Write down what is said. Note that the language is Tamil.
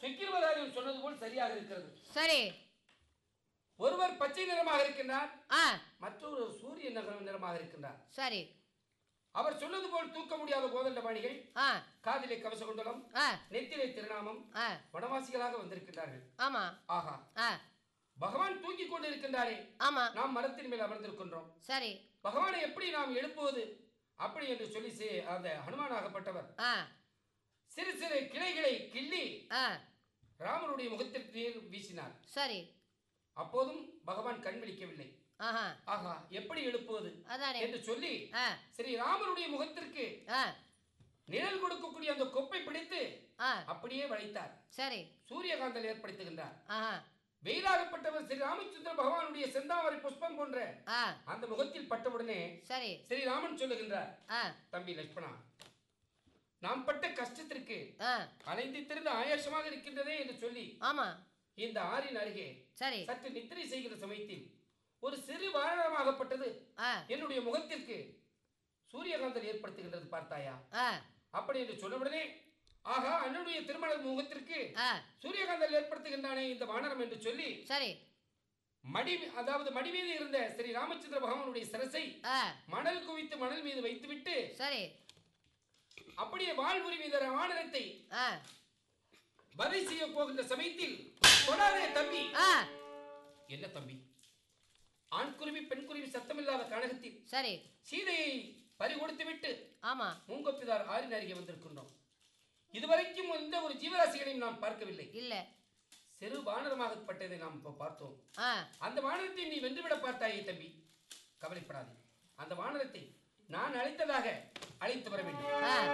சுக்கிரவராஜன் சொன்னது போல் சரியாக இருக்கிறது சரி ஒருவர் பச்சை நிறமாக இருக்கின்றார் ஆ மற்றொரு சூரிய நகரம் நிறமாக இருக்கின்றார் சரி அவர் சொன்னது போல் தூக்க முடியாத கோதண்டபாணிகள் ஆ காதிலே கவசகுண்டலம் ஆ நெத்திலே திருநாமம் ஆ வனவாசிகளாக வந்திருக்கின்றார்கள் ஆமா ஆஹா ஆ பகவான் தூக்கி கொண்டு இருக்கின்றாரே ஆமா நாம் மரத்தின் மேல் அமர்ந்திருக்கின்றோம் சரி பகவானை எப்படி நாம் எழுப்புவது அப்படி என்று சொல்லி சே- அந்த ஹனுமானாகப்பட்டவர் ஆ சிறு சிறு கிளைகளை கிள்ளி ஆ ராமனுடைய முகத்தில் நீர் வீசினார் சரி அப்போதும் பகவான் கண் விழிக்கவில்லை ஆஹா ஆஹா எப்படி எழுப்புவது அதானே என்று சொல்லி ஆ ஸ்ரீ ராமனுடைய முகத்திற்கு ஆ நிழல் கொடுக்கக்கூடிய அந்த கொப்பை பிடித்து ஆ அப்படியே வளைத்தார் சரி சூரியகாந்தல் ஏற்படுத்துகின்றார் ஆஹா வெயிலாகப்பட்டவர் ஸ்ரீ ராமச்சந்திர பகவானுடைய செந்தாமரை புஷ்பம் போன்ற ஆ அந்த முகத்தில் பட்டவுடனே சரி ஸ்ரீராமன் சொல்லுகின்றார் ஆ தம்பி லட்சுமணா நாம் பட்ட கஷ்டத்திற்கு ஆ அலைந்து திறந்து ஆயாசமாக இருக்கின்றதே என்று சொல்லி ஆமா இந்த ஆறின் அருகே சரி சற்று நித்திரை செய்கிற சமயத்தில் ஒரு சிறு வாரணமாகப்பட்டது ஆ என்னுடைய முகத்திற்கு சூரியகாந்தல் ஏற்படுத்துகின்றது பார்த்தாயா ஆ அப்படி என்று சொன்னவுடனே ஆகா அண்ணனுடைய திருமண முகத்திற்கு ஆ சூரியகாந்தல் ஏற்படுத்துகின்றானே இந்த வானரம் என்று சொல்லி சரி மடி அதாவது மடி மீது இருந்த ஸ்ரீ ராமச்சந்திர பகவானுடைய சிரசை ஆ மணல் குவித்து மணல் மீது வைத்துவிட்டு சரி அப்படியே வாழ்வுரி மீத வானரத்தை ஆ வதை செய்ய போகின்ற சமயத்தில் தொடாதே தம்பி ஆ என்ன தம்பி ஆண் குருவி பெண் குருவி சத்தமில்லாத கனகத்தில் சரி சீதையை பறி கொடுத்து விட்டு ஆமா மூங்கப்பிதார் ஆறின் அருகே வந்திருக்கின்றோம் இதுவரைக்கும் எந்த ஒரு ஜீவராசிகளையும் நாம் பார்க்கவில்லை இல்ல சிறு வானரமாகப்பட்டதை நாம் இப்போ பார்த்தோம் ஆ அந்த வானரத்தை நீ வென்றுவிட பார்த்தாயே தம்பி கவலைப்படாதே அந்த வானரத்தை நான் அழைத்ததாக அழைத்து வர வேண்டும் ஆ